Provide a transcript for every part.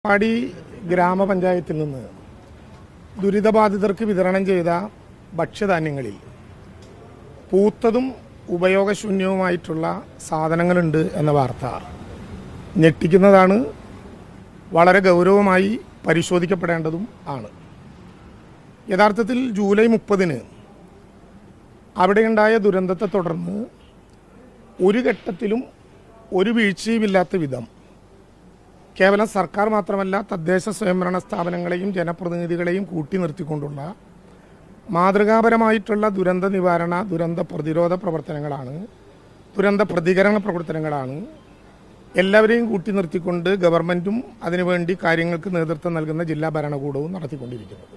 പാടി ഗ്രാമപഞ്ചായത്തിൽ നിന്ന് ദുരിതബാധിതർക്ക് വിതരണം ചെയ്ത ഭക്ഷ്യധാന്യങ്ങളിൽ പൂത്തതും ഉപയോഗശൂന്യവുമായിട്ടുള്ള സാധനങ്ങളുണ്ട് എന്ന വാർത്ത ഞെട്ടിക്കുന്നതാണ് വളരെ ഗൗരവമായി പരിശോധിക്കപ്പെടേണ്ടതും ആണ് യഥാർത്ഥത്തിൽ ജൂലൈ മുപ്പതിന് അവിടെയുണ്ടായ ദുരന്തത്തെ തുടർന്ന് ഒരു ഘട്ടത്തിലും ഒരു വീഴ്ചയുമില്ലാത്ത വിധം കേവലം സർക്കാർ മാത്രമല്ല തദ്ദേശ സ്വയംഭരണ സ്ഥാപനങ്ങളെയും ജനപ്രതിനിധികളെയും കൂട്ടി നിർത്തിക്കൊണ്ടുള്ള മാതൃകാപരമായിട്ടുള്ള ദുരന്ത നിവാരണ ദുരന്ത പ്രതിരോധ പ്രവർത്തനങ്ങളാണ് ദുരന്ത പ്രതികരണ പ്രവർത്തനങ്ങളാണ് എല്ലാവരെയും കൂട്ടി നിർത്തിക്കൊണ്ട് ഗവൺമെൻറ്റും അതിനുവേണ്ടി കാര്യങ്ങൾക്ക് നേതൃത്വം നൽകുന്ന ജില്ലാ ഭരണകൂടവും നടത്തിക്കൊണ്ടിരിക്കുന്നത്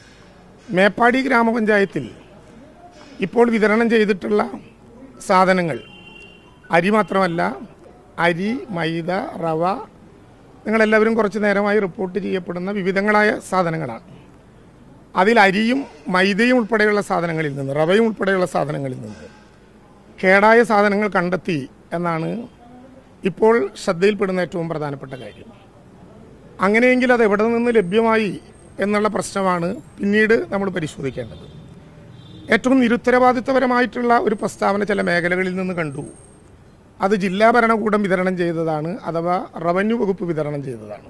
മേപ്പാടി ഗ്രാമപഞ്ചായത്തിൽ ഇപ്പോൾ വിതരണം ചെയ്തിട്ടുള്ള സാധനങ്ങൾ അരി മാത്രമല്ല അരി മൈദ റവ നിങ്ങളെല്ലാവരും കുറച്ച് നേരമായി റിപ്പോർട്ട് ചെയ്യപ്പെടുന്ന വിവിധങ്ങളായ സാധനങ്ങളാണ് അതിൽ അരിയും മൈദയും ഉൾപ്പെടെയുള്ള സാധനങ്ങളിൽ നിന്ന് റവയും ഉൾപ്പെടെയുള്ള സാധനങ്ങളിൽ നിന്ന് കേടായ സാധനങ്ങൾ കണ്ടെത്തി എന്നാണ് ഇപ്പോൾ ശ്രദ്ധയിൽപ്പെടുന്ന ഏറ്റവും പ്രധാനപ്പെട്ട കാര്യം അങ്ങനെയെങ്കിൽ അത് എവിടെ നിന്ന് ലഭ്യമായി എന്നുള്ള പ്രശ്നമാണ് പിന്നീട് നമ്മൾ പരിശോധിക്കേണ്ടത് ഏറ്റവും നിരുത്തരവാദിത്തപരമായിട്ടുള്ള ഒരു പ്രസ്താവന ചില മേഖലകളിൽ നിന്ന് കണ്ടു അത് ജില്ലാ ഭരണകൂടം വിതരണം ചെയ്തതാണ് അഥവാ റവന്യൂ വകുപ്പ് വിതരണം ചെയ്തതാണ്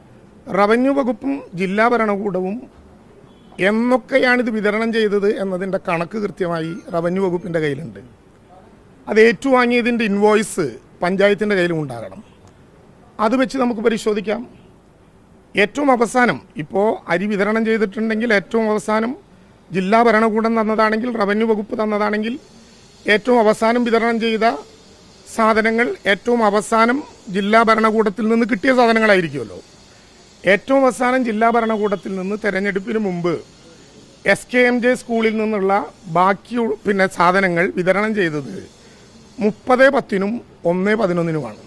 റവന്യൂ വകുപ്പും ജില്ലാ ഭരണകൂടവും എന്നൊക്കെയാണിത് വിതരണം ചെയ്തത് എന്നതിൻ്റെ കണക്ക് കൃത്യമായി റവന്യൂ വകുപ്പിൻ്റെ കയ്യിലുണ്ട് അത് ഏറ്റുവാങ്ങിയതിൻ്റെ ഇൻവോയ്സ് പഞ്ചായത്തിൻ്റെ കയ്യിലും ഉണ്ടാകണം അത് വെച്ച് നമുക്ക് പരിശോധിക്കാം ഏറ്റവും അവസാനം ഇപ്പോൾ അരി വിതരണം ചെയ്തിട്ടുണ്ടെങ്കിൽ ഏറ്റവും അവസാനം ജില്ലാ ഭരണകൂടം തന്നതാണെങ്കിൽ റവന്യൂ വകുപ്പ് തന്നതാണെങ്കിൽ ഏറ്റവും അവസാനം വിതരണം ചെയ്ത സാധനങ്ങൾ ഏറ്റവും അവസാനം ജില്ലാ ഭരണകൂടത്തിൽ നിന്ന് കിട്ടിയ സാധനങ്ങളായിരിക്കുമല്ലോ ഏറ്റവും അവസാനം ജില്ലാ ഭരണകൂടത്തിൽ നിന്ന് തെരഞ്ഞെടുപ്പിന് മുമ്പ് എസ് കെ എം ജെ സ്കൂളിൽ നിന്നുള്ള ബാക്കി ഉ- പിന്നെ സാധനങ്ങൾ വിതരണം ചെയ്തത് മുപ്പത് പത്തിനും ഒന്ന് പതിനൊന്നിനുമാണ്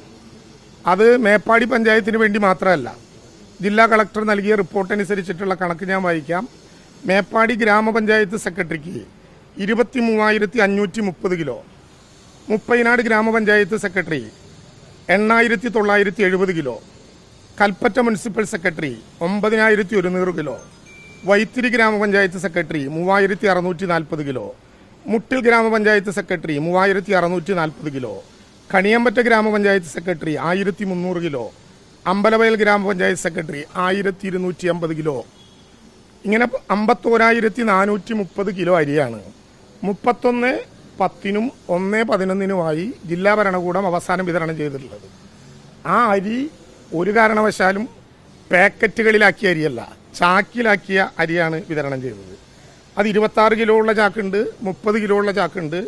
അത് മേപ്പാടി പഞ്ചായത്തിന് വേണ്ടി മാത്രമല്ല ജില്ലാ കളക്ടർ നൽകിയ റിപ്പോർട്ട് അനുസരിച്ചിട്ടുള്ള കണക്ക് ഞാൻ വായിക്കാം മേപ്പാടി ഗ്രാമപഞ്ചായത്ത് സെക്രട്ടറിക്ക് ഇരുപത്തി മൂവായിരത്തി അഞ്ഞൂറ്റി മുപ്പത് കിലോ മുപ്പൈനാട് ഗ്രാമപഞ്ചായത്ത് സെക്രട്ടറി എണ്ണായിരത്തി തൊള്ളായിരത്തി എഴുപത് കിലോ കൽപ്പറ്റ മുനിസിപ്പൽ സെക്രട്ടറി ഒമ്പതിനായിരത്തി ഒരുന്നൂറ് കിലോ വൈത്തിരി ഗ്രാമപഞ്ചായത്ത് സെക്രട്ടറി മൂവായിരത്തി അറുന്നൂറ്റി നാൽപ്പത് കിലോ മുട്ടിൽ ഗ്രാമപഞ്ചായത്ത് സെക്രട്ടറി മൂവായിരത്തി അറുന്നൂറ്റി നാൽപ്പത് കിലോ കണിയമ്പറ്റ ഗ്രാമപഞ്ചായത്ത് സെക്രട്ടറി ആയിരത്തി മുന്നൂറ് കിലോ അമ്പലവയൽ ഗ്രാമപഞ്ചായത്ത് സെക്രട്ടറി ആയിരത്തി ഇരുന്നൂറ്റി അമ്പത് കിലോ ഇങ്ങനെ അമ്പത്തോരായിരത്തി നാനൂറ്റി മുപ്പത് കിലോ അരിയാണ് മുപ്പത്തൊന്ന് പത്തിനും ഒന്ന് പതിനൊന്നിനുമായി ജില്ലാ ഭരണകൂടം അവസാനം വിതരണം ചെയ്തിട്ടുള്ളത് ആ അരി ഒരു കാരണവശാലും പാക്കറ്റുകളിലാക്കിയ അരിയല്ല ചാക്കിലാക്കിയ അരിയാണ് വിതരണം ചെയ്തത് അത് ഇരുപത്താറ് കിലോ ഉള്ള ചാക്കുണ്ട് മുപ്പത് കിലോ ഉള്ള ചാക്കുണ്ട്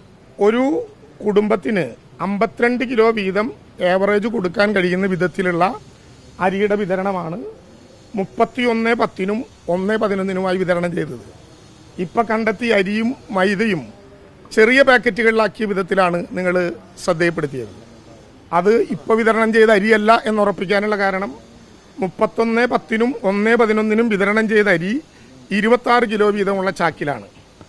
ഒരു കുടുംബത്തിന് അമ്പത്തിരണ്ട് കിലോ വീതം ഏവറേജ് കൊടുക്കാൻ കഴിയുന്ന വിധത്തിലുള്ള അരിയുടെ വിതരണമാണ് മുപ്പത്തി ഒന്ന് പത്തിനും ഒന്ന് പതിനൊന്നിനുമായി വിതരണം ചെയ്തത് ഇപ്പം കണ്ടെത്തിയ അരിയും മൈദയും ചെറിയ പാക്കറ്റുകളിലാക്കിയ വിധത്തിലാണ് നിങ്ങൾ ശ്രദ്ധയപ്പെടുത്തിയത് അത് ഇപ്പോൾ വിതരണം ചെയ്ത അരിയല്ല എന്നുറപ്പിക്കാനുള്ള കാരണം മുപ്പത്തൊന്ന് പത്തിനും ഒന്ന് പതിനൊന്നിനും വിതരണം ചെയ്ത അരി ഇരുപത്താറ് കിലോ വീതമുള്ള ചാക്കിലാണ്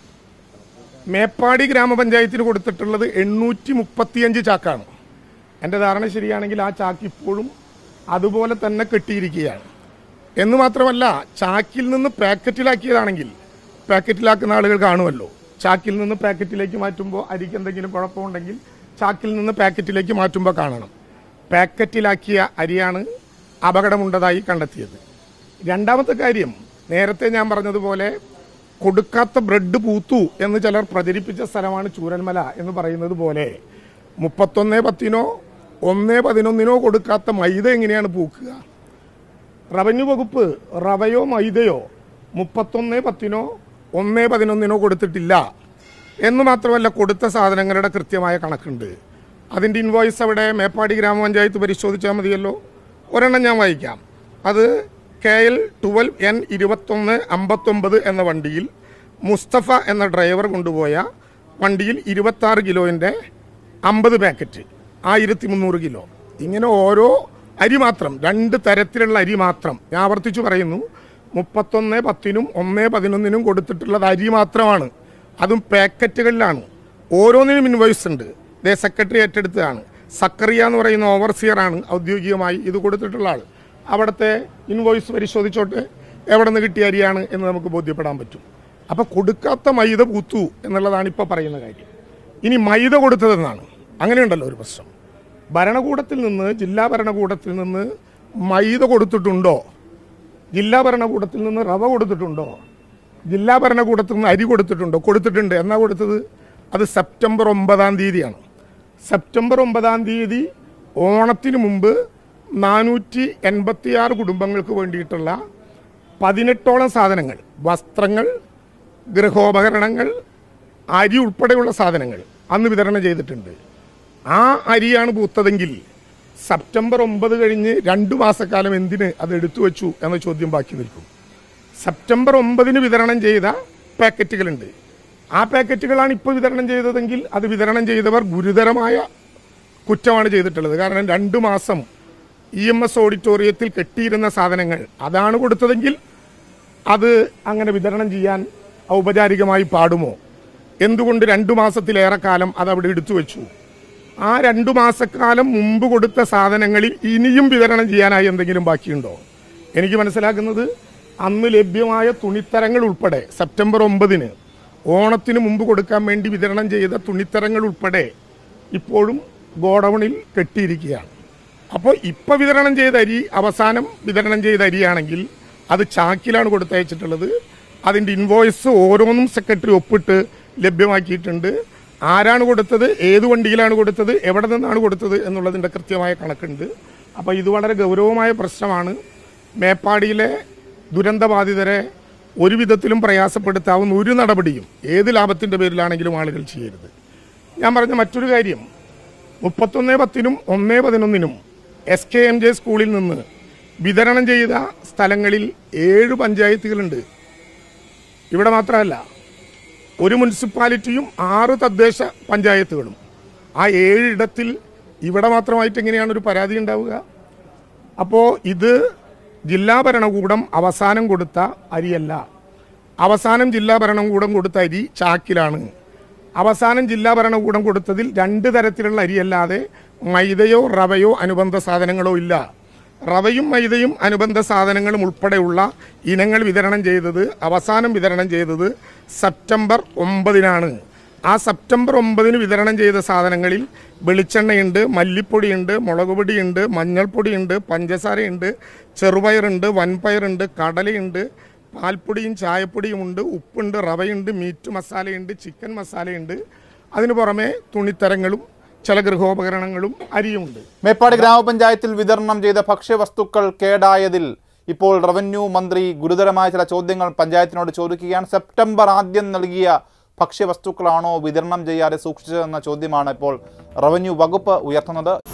മേപ്പാടി ഗ്രാമപഞ്ചായത്തിന് കൊടുത്തിട്ടുള്ളത് എണ്ണൂറ്റി മുപ്പത്തിയഞ്ച് ചാക്കാണ് എൻ്റെ ധാരണ ശരിയാണെങ്കിൽ ആ ചാക്ക് ഇപ്പോഴും അതുപോലെ തന്നെ കെട്ടിയിരിക്കുകയാണ് എന്ന് മാത്രമല്ല ചാക്കിൽ നിന്ന് പാക്കറ്റിലാക്കിയതാണെങ്കിൽ പാക്കറ്റിലാക്കുന്ന ആളുകൾ കാണുമല്ലോ ചാക്കിൽ നിന്ന് പാക്കറ്റിലേക്ക് മാറ്റുമ്പോൾ അരിക്ക് എന്തെങ്കിലും കുഴപ്പമുണ്ടെങ്കിൽ ചാക്കിൽ നിന്ന് പാക്കറ്റിലേക്ക് മാറ്റുമ്പോൾ കാണണം പാക്കറ്റിലാക്കിയ അരിയാണ് അപകടമുണ്ടതായി കണ്ടെത്തിയത് രണ്ടാമത്തെ കാര്യം നേരത്തെ ഞാൻ പറഞ്ഞതുപോലെ കൊടുക്കാത്ത ബ്രെഡ് പൂത്തു എന്ന് ചിലർ പ്രചരിപ്പിച്ച സ്ഥലമാണ് ചൂരന്മല എന്ന് പറയുന്നത് പോലെ മുപ്പത്തൊന്ന് പത്തിനോ ഒന്ന് പതിനൊന്നിനോ കൊടുക്കാത്ത മൈദ എങ്ങനെയാണ് പൂക്കുക റവന്യൂ വകുപ്പ് റവയോ മൈദയോ മുപ്പത്തൊന്ന് പത്തിനോ ഒന്ന് പതിനൊന്നിനോ കൊടുത്തിട്ടില്ല എന്ന് മാത്രമല്ല കൊടുത്ത സാധനങ്ങളുടെ കൃത്യമായ കണക്കുണ്ട് അതിൻ്റെ ഇൻവോയ്സ് അവിടെ മേപ്പാടി ഗ്രാമപഞ്ചായത്ത് പരിശോധിച്ചാൽ മതിയല്ലോ ഒരെണ്ണം ഞാൻ വായിക്കാം അത് കെ എൽ ട്വൽവ് എൻ ഇരുപത്തൊന്ന് അമ്പത്തൊമ്പത് എന്ന വണ്ടിയിൽ മുസ്തഫ എന്ന ഡ്രൈവർ കൊണ്ടുപോയ വണ്ടിയിൽ ഇരുപത്താറ് കിലോൻ്റെ അമ്പത് പാക്കറ്റ് ആയിരത്തി മുന്നൂറ് കിലോ ഇങ്ങനെ ഓരോ അരി മാത്രം രണ്ട് തരത്തിലുള്ള അരി മാത്രം ഞാൻ ആവർത്തിച്ചു പറയുന്നു മുപ്പത്തൊന്ന് പത്തിനും ഒന്ന് പതിനൊന്നിനും കൊടുത്തിട്ടുള്ളത് അരി മാത്രമാണ് അതും പാക്കറ്റുകളിലാണ് ഓരോന്നിനും ഇൻവോയ്സ് ഉണ്ട് ഇതേ സെക്രട്ടറി ഏറ്റെടുത്തതാണ് സക്കറിയ എന്ന് പറയുന്ന ഓവർസിയറാണ് ഔദ്യോഗികമായി ഇത് കൊടുത്തിട്ടുള്ള ആൾ അവിടുത്തെ ഇൻവോയ്സ് പരിശോധിച്ചോട്ടെ എവിടെ നിന്ന് കിട്ടിയ അരിയാണ് എന്ന് നമുക്ക് ബോധ്യപ്പെടാൻ പറ്റും അപ്പോൾ കൊടുക്കാത്ത മൈദ പൂത്തു എന്നുള്ളതാണ് ഇപ്പോൾ പറയുന്ന കാര്യം ഇനി മൈദ കൊടുത്തതെന്നാണ് അങ്ങനെയുണ്ടല്ലോ ഒരു പ്രശ്നം ഭരണകൂടത്തിൽ നിന്ന് ജില്ലാ ഭരണകൂടത്തിൽ നിന്ന് മൈദ കൊടുത്തിട്ടുണ്ടോ ജില്ലാ ഭരണകൂടത്തിൽ നിന്ന് റവ കൊടുത്തിട്ടുണ്ടോ ജില്ലാ ഭരണകൂടത്തിൽ നിന്ന് അരി കൊടുത്തിട്ടുണ്ടോ കൊടുത്തിട്ടുണ്ട് എന്നാ കൊടുത്തത് അത് സെപ്റ്റംബർ ഒമ്പതാം തീയതിയാണ് സെപ്റ്റംബർ ഒമ്പതാം തീയതി ഓണത്തിന് മുമ്പ് നാനൂറ്റി എൺപത്തിയാറ് കുടുംബങ്ങൾക്ക് വേണ്ടിയിട്ടുള്ള പതിനെട്ടോളം സാധനങ്ങൾ വസ്ത്രങ്ങൾ ഗൃഹോപകരണങ്ങൾ അരി ഉൾപ്പെടെയുള്ള സാധനങ്ങൾ അന്ന് വിതരണം ചെയ്തിട്ടുണ്ട് ആ അരിയാണ് പൂത്തതെങ്കിൽ സെപ്റ്റംബർ ഒമ്പത് കഴിഞ്ഞ് രണ്ടു മാസക്കാലം എന്തിന് അത് എടുത്തു വെച്ചു എന്ന ചോദ്യം ബാക്കി നിൽക്കും സെപ്റ്റംബർ ഒമ്പതിന് വിതരണം ചെയ്ത പാക്കറ്റുകളുണ്ട് ആ പാക്കറ്റുകളാണ് ഇപ്പോൾ വിതരണം ചെയ്തതെങ്കിൽ അത് വിതരണം ചെയ്തവർ ഗുരുതരമായ കുറ്റമാണ് ചെയ്തിട്ടുള്ളത് കാരണം രണ്ടു മാസം ഇ എം എസ് ഓഡിറ്റോറിയത്തിൽ കെട്ടിയിരുന്ന സാധനങ്ങൾ അതാണ് കൊടുത്തതെങ്കിൽ അത് അങ്ങനെ വിതരണം ചെയ്യാൻ ഔപചാരികമായി പാടുമോ എന്തുകൊണ്ട് രണ്ടു മാസത്തിലേറെ കാലം അത് അവിടെ എടുത്തു വെച്ചു ആ രണ്ടു മാസക്കാലം മുമ്പ് കൊടുത്ത സാധനങ്ങളിൽ ഇനിയും വിതരണം ചെയ്യാനായി എന്തെങ്കിലും ബാക്കിയുണ്ടോ എനിക്ക് മനസ്സിലാക്കുന്നത് അന്ന് ലഭ്യമായ തുണിത്തരങ്ങൾ ഉൾപ്പെടെ സെപ്റ്റംബർ ഒമ്പതിന് ഓണത്തിന് മുമ്പ് കൊടുക്കാൻ വേണ്ടി വിതരണം ചെയ്ത തുണിത്തരങ്ങൾ ഉൾപ്പെടെ ഇപ്പോഴും ഗോഡൗണിൽ കെട്ടിയിരിക്കുകയാണ് അപ്പോൾ ഇപ്പോൾ വിതരണം ചെയ്ത അരി അവസാനം വിതരണം ചെയ്ത അരിയാണെങ്കിൽ അത് ചാക്കിലാണ് കൊടുത്തയച്ചിട്ടുള്ളത് അതിൻ്റെ ഇൻവോയ്സ് ഓരോന്നും സെക്രട്ടറി ഒപ്പിട്ട് ലഭ്യമാക്കിയിട്ടുണ്ട് ആരാണ് കൊടുത്തത് ഏത് വണ്ടിയിലാണ് കൊടുത്തത് എവിടെ നിന്നാണ് കൊടുത്തത് എന്നുള്ളതിൻ്റെ കൃത്യമായ കണക്കുണ്ട് അപ്പോൾ ഇത് വളരെ ഗൗരവമായ പ്രശ്നമാണ് മേപ്പാടിയിലെ ദുരന്തബാധിതരെ ഒരു വിധത്തിലും പ്രയാസപ്പെടുത്താവുന്ന ഒരു നടപടിയും ഏത് ലാഭത്തിൻ്റെ പേരിലാണെങ്കിലും ആളുകൾ ചെയ്യരുത് ഞാൻ പറഞ്ഞ മറ്റൊരു കാര്യം മുപ്പത്തൊന്ന് പത്തിനും ഒന്നേ പതിനൊന്നിനും എസ് കെ എം ജെ സ്കൂളിൽ നിന്ന് വിതരണം ചെയ്ത സ്ഥലങ്ങളിൽ ഏഴ് പഞ്ചായത്തുകളുണ്ട് ഇവിടെ മാത്രമല്ല ഒരു മുനിസിപ്പാലിറ്റിയും ആറ് തദ്ദേശ പഞ്ചായത്തുകളും ആ ഏഴിടത്തിൽ ഇവിടെ മാത്രമായിട്ട് എങ്ങനെയാണ് ഒരു പരാതി ഉണ്ടാവുക അപ്പോൾ ഇത് ജില്ലാ ഭരണകൂടം അവസാനം കൊടുത്ത അരിയല്ല അവസാനം ജില്ലാ ഭരണകൂടം കൊടുത്ത അരി ചാക്കിലാണ് അവസാനം ജില്ലാ ഭരണകൂടം കൊടുത്തതിൽ രണ്ട് തരത്തിലുള്ള അരിയല്ലാതെ മൈദയോ റവയോ അനുബന്ധ സാധനങ്ങളോ ഇല്ല റവയും മൈദയും അനുബന്ധ സാധനങ്ങളും ഉൾപ്പെടെയുള്ള ഇനങ്ങൾ വിതരണം ചെയ്തത് അവസാനം വിതരണം ചെയ്തത് സെപ്റ്റംബർ ഒമ്പതിനാണ് ആ സെപ്റ്റംബർ ഒമ്പതിന് വിതരണം ചെയ്ത സാധനങ്ങളിൽ വെളിച്ചെണ്ണയുണ്ട് മല്ലിപ്പൊടിയുണ്ട് മുളക് പൊടിയുണ്ട് മഞ്ഞൾപ്പൊടിയുണ്ട് പഞ്ചസാരയുണ്ട് ചെറുപയറുണ്ട് വൻപയറുണ്ട് കടലയുണ്ട് പാൽപ്പൊടിയും ചായപ്പൊടിയും ഉണ്ട് ഉപ്പുണ്ട് റവയുണ്ട് മീറ്റ് മസാലയുണ്ട് ചിക്കൻ മസാലയുണ്ട് അതിനു പുറമെ തുണിത്തരങ്ങളും ചില ഗൃഹോപകരണങ്ങളും അരിയുമുണ്ട് മേപ്പാടി ഗ്രാമപഞ്ചായത്തിൽ വിതരണം ചെയ്ത ഭക്ഷ്യവസ്തുക്കൾ കേടായതിൽ ഇപ്പോൾ റവന്യൂ മന്ത്രി ഗുരുതരമായ ചില ചോദ്യങ്ങൾ പഞ്ചായത്തിനോട് ചോദിക്കുകയാണ് സെപ്റ്റംബർ ആദ്യം നൽകിയ ഭക്ഷ്യവസ്തുക്കളാണോ വിതരണം ചെയ്യാതെ സൂക്ഷിച്ചതെന്ന ചോദ്യമാണ് ഇപ്പോൾ റവന്യൂ വകുപ്പ് ഉയർത്തുന്നത്